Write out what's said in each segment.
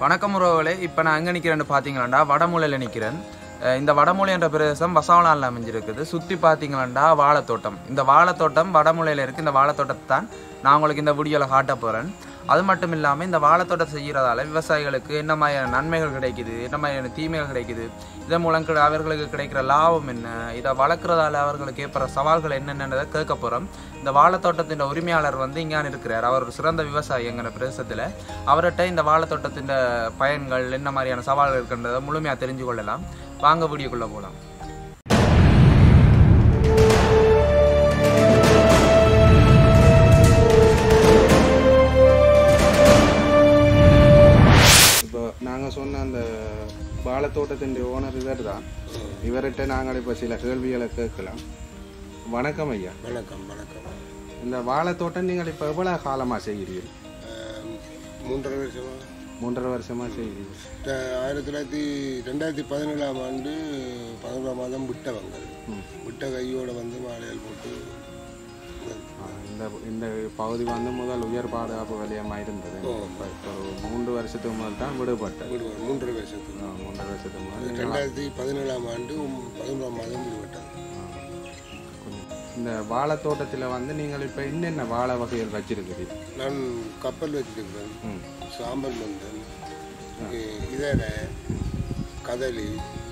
வணக்கம் உறவுகளே இப்போ நான் எங்கே நிற்கிறேன்னு பார்த்தீங்களாண்டா வடமூலையில் நிற்கிறேன் அஹ் இந்த வடமூலை என்ற பிரதேசம் வசவனாலில் அமைஞ்சிருக்குது சுற்றி பார்த்தீங்களாண்டா வாழைத்தோட்டம் இந்த வாழைத்தோட்டம் வடமூலையில் இருக்குது இந்த வாழைத்தோட்டத்தை தான் நான் உங்களுக்கு இந்த வீடியோவில் காட்ட போகிறேன் அது மட்டும் இல்லாமல் இந்த வாழைத்தோட்டம் செய்கிறதால விவசாயிகளுக்கு என்ன மாதிரியான நன்மைகள் கிடைக்குது என்ன மாதிரியான தீமைகள் கிடைக்குது இதன் மூலம் கிடை- அவர்களுக்கு கிடைக்கிற லாபம் என்ன இதை வளர்க்குறதால அவர்களுக்கு ஏற்படுற சவால்கள் என்னென்னதை கேட்க போகிறோம் இந்த வாழைத்தோட்டத்தின் உரிமையாளர் வந்து இங்கான இருக்கிறார் அவர் ஒரு சிறந்த விவசாயி எங்கிற பிரதேசத்தில் அவர்கிட்ட இந்த வாழைத்தோட்டத்தின் பயன்கள் என்ன மாதிரியான சவால்கள் இருக்கின்றதை முழுமையாக தெரிஞ்சு கொள்ளலாம் வாங்க வீடியோக்குள்ளே போகலாம் இப்போ நாங்கள் சொன்ன அந்த வாழைத்தோட்டத்தின் ஓனர் இவர் தான் இவர்கிட்ட நாங்கள் இப்போ சில கேள்விகளை கேட்கலாம் வணக்கம் ஐயா வணக்கம் வணக்கம் இந்த வாழைத்தோட்டம் நீங்கள் இப்போ எவ்வளோ காலமாக செய்கிறீர்கள் அஹ், மூன்றரை வருஷமா மூன்றரை வருஷமாக செய்கிறீர்கள் ட- ஆயிரத்தி தொள்ளாயிரத்தி ரெண்டாயிரத்தி பதினேழாம் ஆண்டு பதினோராம் மாதம் விட்டவங்க விட்ட கையோட வந்து மாலையால் போட்டு ஆ, இந்த இந்த பகுதி வந்து முதல் உயர் பாதுகாப்பு வலயமாக இருந்தது இப்போ இப்போ ஒரு மூன்று வருஷத்துக்கு முதல் தான் விடுபட்டது விடுவார் மூன்றரை வருஷத்துக்கு ஆ, மூன்றரை வருஷத்துக்கு முதல் ரெண்டாயிரத்தி பதினேழாம் ஆண்டு பதினோராம் மாதம் விடுபட்டது இந்த வாழைத்தோட்டத்தில் வந்து நீங்கள் இப்போ என்னென்ன வாழை வகைகள் வச்சிருக்கிறீர்கள் நான் கப்பல் வச்சிருக்கிறேன் ம் சாம்பல் மந்தன் இதர கதலி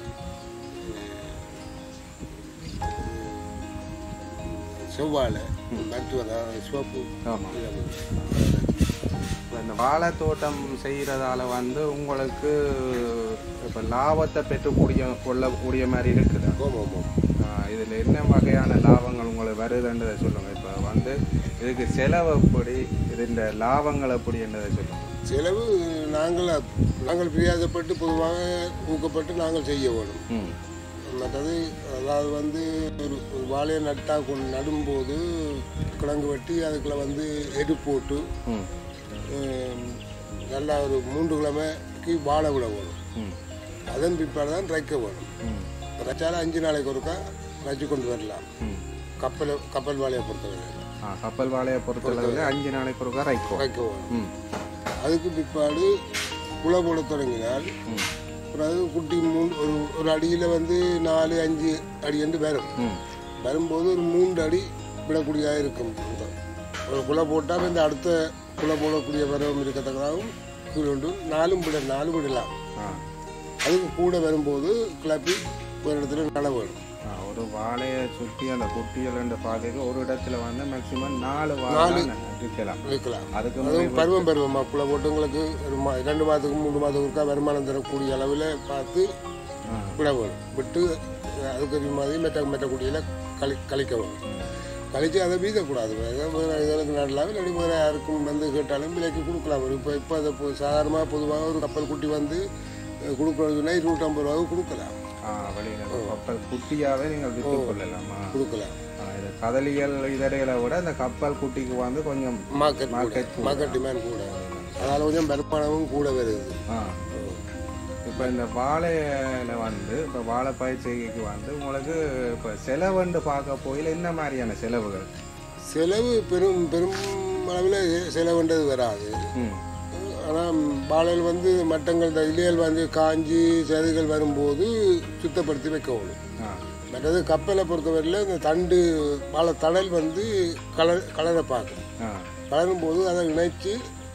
அஹ், செவ்வாழை மருத்துவதா சிவப்பு ஆமாம் இதெல்லாம். இப்போ இந்த வாழைத்தோட்டம் செய்கிறதால வந்து உங்களுக்கு இப்போ லாபத்தை பெற்றுக்கூடிய கொள்ளக்கூடிய மாதிரி இருக்குதா ஆமாம் ஆமாம் இதில் என்ன வகையான லாபங்கள் உங்களுக்கு வருதுன்றதை சொல்லுங்கள் இப்போ வந்து இதுக்கு செலவு எப்படி இதுன்ற லாபங்கள் எப்படின்றதை சொல்லுங்கள் செலவு நாங்கள் நாங்கள் பிரியாதப்பட்டு பொதுவாக ஊக்கப்பட்டு நாங்கள் செய்ய வேணும் ம் மற்றது அதாவது வந்து ஒரு ஒரு வாழையை நட்டா கொண்டு நடும்போது கிழங்கு வெட்டி அதுக்குள்ள வந்து எடு போட்டு ம் ஹம், நல்லா ஒரு மூன்று கிழமைக்கு வாழை விட வேணும் ம் அதன் பிற்பாடு தான் ரைக்க வேணும் ம் ரைச்சாலும் அஞ்சு நாளைக்கு ஒருக்கா ரைச்சு கொண்டு வரலாம் ம் கப்பல் கப்பல் வாழையை பொறுத்தவரை ஆ கப்பல் வாழையை பொறுத்தளவில் அஞ்சு நாளைக்கு ஒருக்கா ரைக்கும் ரைக்க வேணும் ம் அதுக்கு பிற்பாடு குலை போட தொடங்கினால் ம் பிறகு குட்டி மூணு ஒரு ஒரு அடியில் வந்து நாலு அஞ்சு அடி என்று வரும் ம் வரும்போது ஒரு மூன்று அடி விடக்கூடியதாக இருக்கும் இந்த ஒரு குலை போட்டால் இந்த அடுத்த குலை போடக்கூடிய பருவம் இருக்கத்தக்கதாகவும் கீழே உண்டு நாலும் விட நாலும் விடலாம் ஆ அதுக்கு கூட வரும்போது கிளப்பி ஒரு இடத்துல நட வேணும் ஆ, ஒரு வாழையை சுற்றி அந்த குட்டிகள் பார்க்க ஒரு இடத்துல வந்து மேக்சிமம் நாலு வாழை இருக்கலாம் வைக்கலாம் அதுக்கு அதுவும் பருவம் பருவமாக குலை போட்டவங்களுக்கு ஒரு மா ரெண்டு மாதத்துக்கு மூணு மாதத்துக்கு ஒருக்கா வருமானம் தரக்கூடிய அளவில் பார்த்து ஆ. விட வேணும் விட்டு அதுக்கு மாதிரி மெட்ட மெட்ட குடியில் கழி கழிக்க வேணும் கழிச்சு அதை வீசக்கூடாது வேற வேறு இதற்கு நடலாம் இல்லாட்டி வேறு யாருக்கும் வந்து கேட்டாலும் விலைக்கு கொடுக்கலாம் இப்போ இப்போ அதை இப்போ சாதாரணமாக பொதுவாக ஒரு கப்பல் குட்டி வந்து அஹ், கொடுக்கறதுனா இருநூற்றம்பது ரூபாவுக்கு கொடுக்கலாம் ஆ வெளியில் கப்பல் குட்டியாகவே நீங்கள் விற்று கொள்ளலாமா கொடுக்கலாம் ஆ, இது கதலியல் இதரைகளை விட இந்த கப்பல் குட்டிக்கு வந்து கொஞ்சம் மார்க்கெட் கூட மார்க்கெட் டிமாண்ட் கூட அதனால் கொஞ்சம் வருமானமும் கூட வருது ஆ இப்போ இந்த வாழையில வந்து இப்போ வாழைப்பயிர் செய்கைக்கு வந்து உங்களுக்கு இப்போ செலவுண்டு பார்க்க போயில என்ன மாதிரியான செலவுகள் செலவு பெரும் பெரும் அளவில் செலவுன்றது வராது ம் ஆனால் வாழையில் வந்து மட்டங்கள் இந்த இலைகள் வந்து காஞ்சி சதுகள் வரும்போது சுத்தப்படுத்தி வைக்கணும் ஆ மற்றது கப்பலை பொறுத்தவரையில் இந்த தண்டு வாழை தடல் வந்து கலர் கலரை பார்க்கும் ஆ கலரும் போது அதை இணைச்சி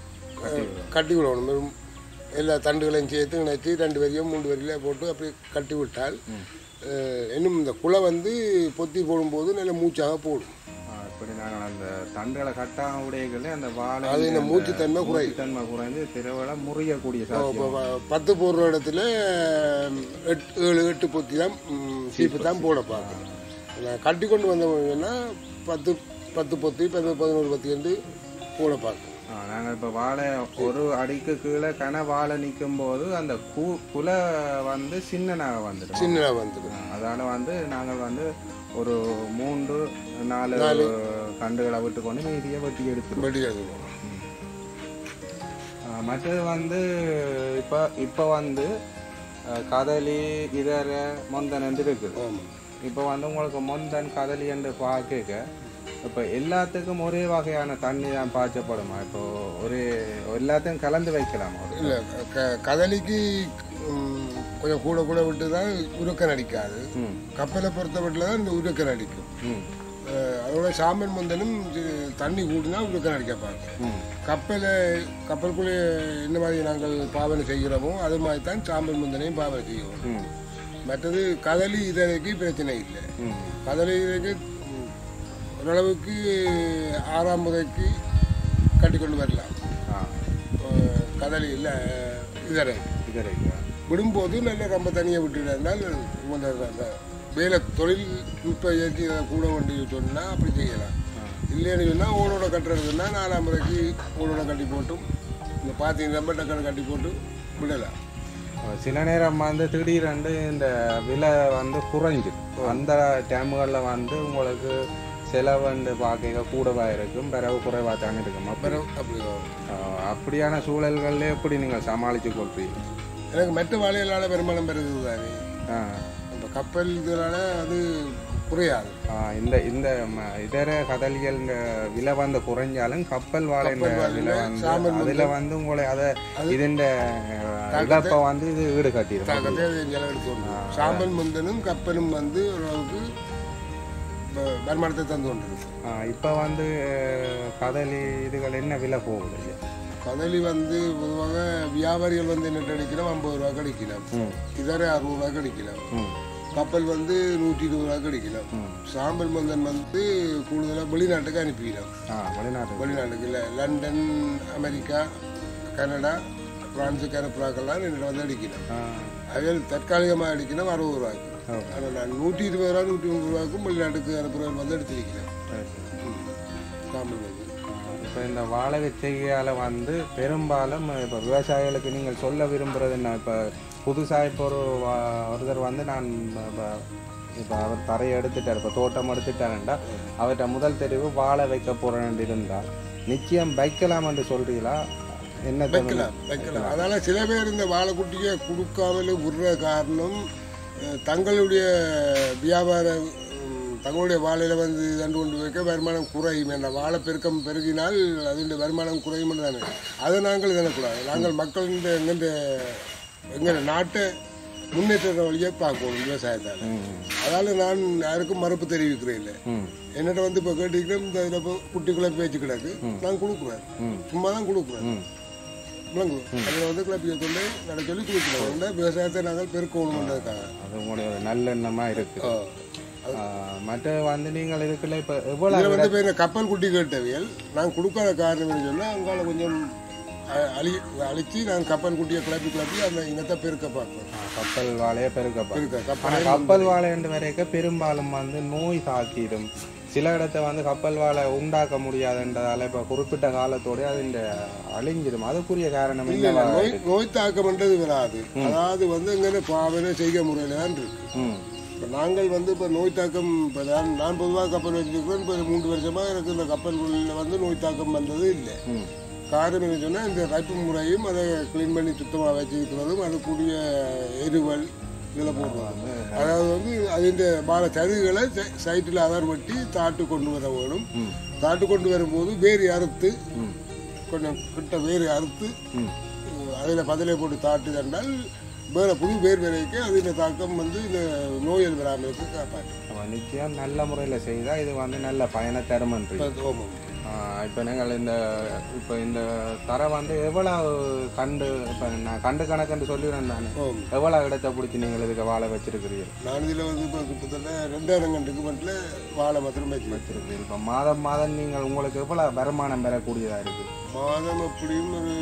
கட்டி விடணும் வெறும் எல்லா தண்டுகளையும் சேர்த்து இணைச்சி ரெண்டு வரியும் மூன்று வரியில போட்டு அப்படி கட்டி விட்டால் அஹ், இன்னும் இந்த குலை வந்து பொத்தி போடும்போது நல்ல மூச்சாக போடும் ஆ, இப்படி நாங்கள் அந்த தண்டுகளை கட்டாம உடையங்களே அந்த வாழை அது இந்த மூச்சுத்தன்மை குறையும் தன்மை குறைந்து திருவிழா முறியக்கூடிய சாத்தியம் இப்போ ப- பத்து போடுற இடத்துல எட்டு ஏழு எட்டு பொத்தி தான் ம், சீப்பு தான் போட பார்க்கணும் நான் கட்டி கொண்டு வந்தோம்னா பத்து பத்து பொத்தி பத்து பதினோரு பொத்தி என்று போட பார்க்கணும் நாங்கள் இப்போ வாழை ஒரு அடிக்கு கீழே கன வாழை நிற்கும் போது அந்த கு குலை வந்து சின்னனாக வந்துடும் சின்ன வந்துடும் அதால வந்து நாங்கள் வந்து ஒரு மூன்று நாலு கண்டுகளை விட்டு கொண்டு மீதியை வெட்டி எடுத்துருவோம் வெடி எடுக்கணும் ஆ, மற்றது வந்து இப்போ இப்போ வந்து அஹ், கதலி இதர மொந்தன் என்று இருக்குது ஆமாம் இப்போ வந்து உங்களுக்கு மொந்தன் கதலி என்று பார்க்க இப்போ எல்லாத்துக்கும் ஒரே வகையான தண்ணி தான் பாய்ச்சப்படுமா இப்போ ஒரு எல்லாத்தையும் கலந்து வைக்கலாம் ஒரு இல்லை க கதலிக்கு ம், கொஞ்சம் கூட கூட விட்டு தான் உருக்கன் அடிக்காது ம் கப்பலை பொறுத்த மட்டும் தான் இந்த உருக்கன் அடிக்கும் ம் அஹ், அதோட சாம்பல் முந்தனும் இது தண்ணி கூட்டினா உருக்கன் அடிக்க பார்க்கும் ம் கப்பலை கப்பலுக்குள்ளே என்ன மாதிரி நாங்கள் பாவனை செய்கிறோமோ அது மாதிரி தான் சாம்பல் முந்தனையும் பாவனை செய்வோம் ம் மற்றது கதலி இதழைக்கு பிரச்சனை இல்லை ம் கதலி இதழைக்கு ம், ஓரளவுக்கு ஆறாம் முறைக்கு கட்டிக்கொண்டு வரலாம் ஆ அஹ், கதலி இல்லை இதழை இது ரைட்டா விடும்போது நல்ல ரொம்ப தனியாக விட்டுட்டால் அந்த அந்த வேலை தொழில் நுட்ப ஏற்றி அதை கூட வண்டி சொன்னால் அப்படி செய்யலாம் இல்லைன்னு சொன்னால் ஓடோட கட்டுறதுன்னா நாலாம் முறைக்கு ஓடோட கட்டி போட்டும் இந்த பாத்தி ரொம்ப டக்கரை கட்டி போட்டு விடலாம் சில நேரம் வந்து திடீரென்று இந்த விலை வந்து குறைஞ்சிடும் அந்த டைமுகளில் வந்து உங்களுக்கு செலவுண்டு பார்க்க கூடவாக இருக்கும் பிறகு குறைவாக தானே இருக்கும் அப்ப அப்புறம் அப்படி வரும். ஆஹ் அப்படியான சூழல்கள்ல எப்படி நீங்கள் சமாளித்து கொள்றீங்க எனக்கு மெட்ட வாழையிலான பெருமானம் பெறுது தானே ஆ. இந்த கப்பல் இதனால அது குறையாது ஆஹ் இந்த இந்த ம- இதர கதலிகள் இந்த விலை வந்து குறைஞ்சாலும் கப்பல் வாழை இந்த கப்பல் வாழை விலை வந்து சாம்பல் அதுல வந்து உங்களை அதை இதுண்ட இழப்பை வந்து இது ஈடு கட்டிடும் தாக்கத்தை நிலவெடுத்து கொண்டு வரும். சாம்பல் முந்தனும் கப்பலும் வந்து ஓரளவுக்கு வ- வருமானத்தை தந்து கொண்டிருக்கு இப்போ வந்து அஹ், கதலி இதுகள் என்ன விலை போகுது இல்லையா கதலி வந்து பொதுவாக வியாபாரிகள் வந்து என்ன அடிக்கலாம் ஐம்பது ரூபா கிடைக்கலாம் ம் இதர அறுபது ரூபா கிடைக்கலாம் ம் கப்பல் வந்து நூற்றி இருபது ரூபா கிடைக்கலாம் ம். சாம்பல் மந்தன் வந்து கூடுதலாக வெளிநாட்டுக்கு அனுப்பிக்கலாம் ஆ வெளிநாட்டு வெளிநாட்டுக்கு இல்லை லண்டன் அமெரிக்கா கனடா பிரான்ஸுக்கு அனுப்புறாக்கெல்லாம் என்னிடம் வந்து அடிக்கலாம் ஆ அதில் தற்காலிகமாக அடிக்கணும் அறுபது ரூபாய்க்கு ஓகே ஆனால் நான் நூற்றி இருபது ரூபா நூற்றி முப்பது ரூபாய்க்கும் வெளிநாட்டுக்கு அனுப்புறவங்க வந்து எடுத்திருக்கிறேன் சரி சரி சாம்பல் வந்து இப்போ இந்த வாழை செய்கையால் வந்து பெரும்பாலும் இப்போ விவசாயிகளுக்கு நீங்கள் சொல்ல விரும்புகிறது என்ன இப்போ புதுசாக இப்போ ஒரு வா- ஒருத்தர் வந்து நான் இப்போ இப்போ அவர் தரையை எடுத்துட்டார் இப்போ தோட்டம் எடுத்துட்டாருண்டா அவர்கிட்ட முதல் தெரிவு வாழை வைக்க போகிறேன் இருந்தால் நிச்சயம் வைக்கலாம் என்று சொல்றீங்களா என்ன தோணுது? வைக்கலாம் வைக்கலாம் அதனால் சில பேர் இந்த வாழைக்குட்டியை கொடுக்காமல் விடுற காரணம் அஹ், தங்களுடைய வியாபார உம், தங்களுடைய வாழையில் வந்து தண்டு கொண்டு வைக்க வருமானம் குறையும் என்ற வாழை பெருக்கம் பெருகினால் அதனுடைய வருமானம் குறையும் தானே அதை நாங்கள் இதனக்கூடாது நாங்கள் மக்களின் எங்கள் எங்கள் நாட்டை முன்னேற்ற வழியை பார்க்கணும் விவசாயத்தால் ம் அதால் நான் யாருக்கும் மறுப்பு தெரிவிக்கிறேன் இல்லை ம் என்னிட்ட வந்து இப்போ கேட்டீங்கன்னா இந்த இதில் இப்போ குட்டிக்குள்ளே பேச்சு கிடக்கு நான் கொடுக்குறேன் ம். சும்மா தான் கொடுக்குறேன் ம் விளங்கு அதில் வந்து கிளப்பியை கொண்டு நட சொல்லி கொடுக்குறோம் இந்த விவசாயத்தை நாங்கள் பெருக்கணுன்றதுக்காக அது உங்களுடைய ஒரு நல்லெண்ணமாக இருக்குது ஆ. மற்ற வந்து நீங்கள் இதுக்குள்ள இப்போ எவ்வளோ இதில் வந்து இப்போ இந்த கப்பல் குட்டி கேட்டவியல் நான் கொடுக்காத காரணம் சொன்னால் அங்கால கொஞ்சம் அ- அழி அழித்து நான் கப்பல் குட்டியை கிளப்பி கிளப்பி அந்த இனத்தை பெருக்க பார்ப்பேன் கப்பல் வாழையை பெருக்கப்பா பெருக்க ஆனா கப்பல் கப்பல் வாழைன்ற வரைக்கும் பெரும்பாலும் வந்து நோய் தாக்கிடும் சில இடத்த வந்து கப்பல் வாழை உண்டாக்க முடியாதுன்றதால இப்ப குறிப்பிட்ட காலத்தோட அது இந்த அழிஞ்சிடும் அதுக்குரிய காரணம் இல்லை என்னவா நோய் நோய் தாக்கம்ன்றது வராது அதாவது வந்து இங்கே பாவனை செய்ய முறையில் தான் இருக்கு ம் இப்போ நாங்கள் வந்து இப்போ நோய் தாக்கம் இப்போ நான் நான் பொதுவாக கப்பல் வச்சிருக்கிறேன் இப்போ மூன்று வருஷமாக எனக்கு இந்த கப்பல்களில் வந்து நோய் தாக்கம் வந்தது இல்லை ம் காரணம் என்ன சொன்னால் இந்த ரைப்பு முறையும் அதை க்ளீன் பண்ணி சுத்தமாக வச்சுக்கிறதும் அதுக்குரிய எருவல் இதில் போடுறது அதாவது வந்து அதிൻ്റെ பால சருகுகளை சைட்டில் ஆதார் வெட்டி தாட்டு கொண்டு வர வேணும் ம் தாட்டு கொண்டு வரும்போது வேறு அறுத்து ம் கொஞ்சம் கிட்ட வேறு அறுத்து ம் அதில் பதிலை போட்டு தாட்டு தந்தால் வேறு புது வேர் விலைக்கு அதில் தாக்கம் வந்து இந்த நோயல் வராமலுக்கு காப்பாற்றும் அப்ப நிச்சயம் நல்ல முறையில் செய்தால் இது வந்து நல்ல பயனை தருமன்றி ஓமம் இப்போ நீங்கள் இந்த இப்போ இந்த தரை வந்து எவ்வளவு கண்டு இப்போ நான் கண்டு கணக்குன்னு சொல்லிடுறேன் நான் ஓமம் எவ்வளோ இடத்தை பிடிச்சி நீங்கள் இதுக்கு வாழை வச்சிருக்கிறீர்கள் நான் இதில் வந்து இப்போ கிட்டத்தட்ட ரெண்டாயிரம் கண்டுக்கு மட்டும் வாழை மாத்திரம் வச்சு வச்சிருக்கிறீர்கள் இப்போ மாதம் மாதம் நீங்கள் உங்களுக்கு எவ்வளோ வருமானம் பெறக்கூடியதாக இருக்குது மாதம் எப்படியும் ஒரு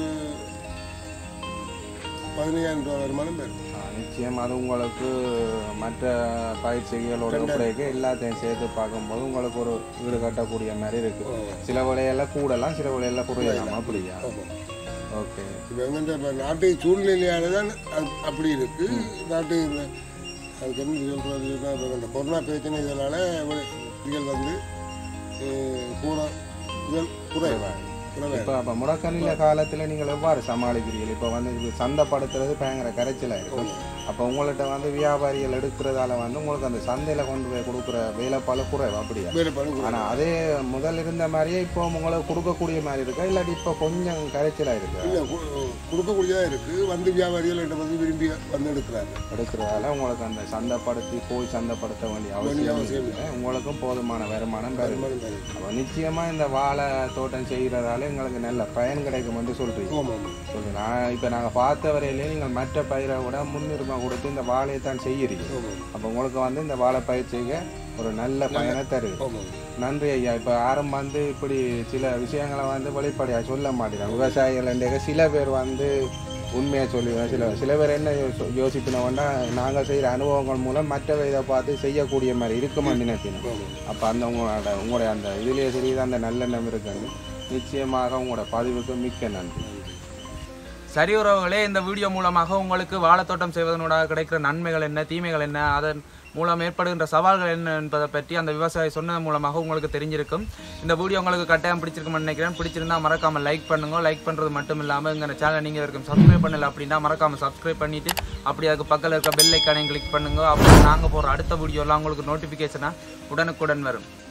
பதினையாயிரம் ரூபா வருமானம் பெறும் ஆ, நிச்சயம் அது உங்களுக்கு மற்ற பயிற்சிகளோட ஒப்படைக்கு எல்லாத்தையும் சேர்த்து பார்க்கும்போது உங்களுக்கு ஒரு வீடு கட்டக்கூடிய மாதிரி இருக்கு சில விலையெல்லாம் கூடலாம் சில விலையெல்லாம் குறையலாம் அப்படியா ஆமாம் ஓகே இப்போ எங்கிட்ட இப்போ நாட்டு சூழ்நிலையால தான் அது அப்படி இருக்கு நாட்டு இந்த அதுக்கு என்ன சொல்கிறதுன்னா இப்போ இந்த கொரோனா பிரச்சனை இதனால் இதுகள் வந்து அஹ், கூட முதல் குறைவா இப்போ அப்போ முடக்கநில காலத்தில் நீங்கள் எவ்வாறு சமாளிக்கிறீர்கள் இப்போ வந்து இது சந்தைப்படுத்துறது பயங்கர கரைச்சலாக இருக்கும் அப்போ உங்கள்கிட்ட வந்து வியாபாரிகள் எடுக்கிறதால வந்து உங்களுக்கு அந்த சந்தையில் கொண்டு போய் கொடுக்குற வேலைப்பாடு குறைவு அப்படியா வேறு பணம் ஆனால் அதே முதல் இருந்த மாதிரியே இப்போ உங்களுக்கு கொடுக்கக்கூடிய மாதிரி இருக்கா இல்லாட்டி இப்போ கொஞ்சம் கரைச்சலாக இருக்கா இல்லை கொடுக்கக்கூடியதாக இருக்குது வந்து வியாபாரிகள் என்கிட்ட வந்து விரும்பி வந்து எடுக்கிறாங்க எடுக்கிறதால உங்களுக்கு அந்த சந்தைப்படுத்தி போய் சந்தைப்படுத்த வேண்டிய அவசியம் அவசியம் இல்லை உங்களுக்கும் போதுமான வருமானம் பெறும் வருமானம் தருது. அப்போ நிச்சயமாக இந்த வாழை தோட்டம் செய்கிறதால எங்களுக்கு நல்ல பயன் கிடைக்கும் என்று சொல்கிறீங்க ஆமாம் ஆமாம் சொல்லு நான் இப்போ நாங்கள் பார்த்த வரையிலே நீங்கள் மற்ற பயிரை விட முன்னுரிமை கொடுத்து இந்த வாழையை தான் செய்கிறீங்க ஆமாம் அப்போ உங்களுக்கு வந்து இந்த வாழை பயிர் செய்ய ஒரு நல்ல பயனை தருது ஆமாம் நன்றி ஐயா இப்போ யாரும் வந்து இப்படி சில விஷயங்களை வந்து வெளிப்படையாக சொல்ல மாட்டேங்கிறாங்க விவசாயிகள் என்ற சில பேர் வந்து உண்மையாக சொல்லுவேன் சில சில பேர் என்ன யோ- யோசிப்பினோம்னா நாங்கள் செய்கிற அனுபவங்கள் மூலம் மற்றவை இதை பார்த்து செய்யக்கூடிய மாதிரி இருக்குமா நினைப்பினோம் ஆமாம் அப்போ அந்த உங்களோட உங்களுடைய அந்த இதுலேயே சரிதான் அந்த நல்லெண்ணம் இருக்குன்னு நிச்சயமாக உங்களோட பதிவுக்கு மிக்க நன்றி சரி உறவுகளே இந்த வீடியோ மூலமாக உங்களுக்கு வாழைத்தோட்டம் செய்வதனூடாக கிடைக்கிற நன்மைகள் என்ன தீமைகள் என்ன அதன் மூலம் ஏற்படுகின்ற சவால்கள் என்ன என்பதை பற்றி அந்த விவசாயி சொன்னது மூலமாக உங்களுக்கு தெரிஞ்சிருக்கும் இந்த வீடியோ உங்களுக்கு கட்டாயம் பிடிச்சிருக்கும்னு நினைக்கிறேன் பிடிச்சிருந்தா மறக்காம லைக் பண்ணுங்க லைக் பண்றது மட்டும் இல்லாமல் எங்க சேனல் நீங்க இருக்கும் சப்ஸ்கிரைப் பண்ணல அப்படின்னா மறக்காம சப்ஸ்கிரைப் பண்ணிட்டு அப்படி அதுக்கு பக்கத்தில் இருக்க பெல் ஐக்கானையும் கிளிக் பண்ணுங்க அப்போ நாங்கள் போகிற அடுத்த வீடியோலாம் உங்களுக்கு நோட்டிஃபிகேஷனாக உடனுக்குடன் வரும்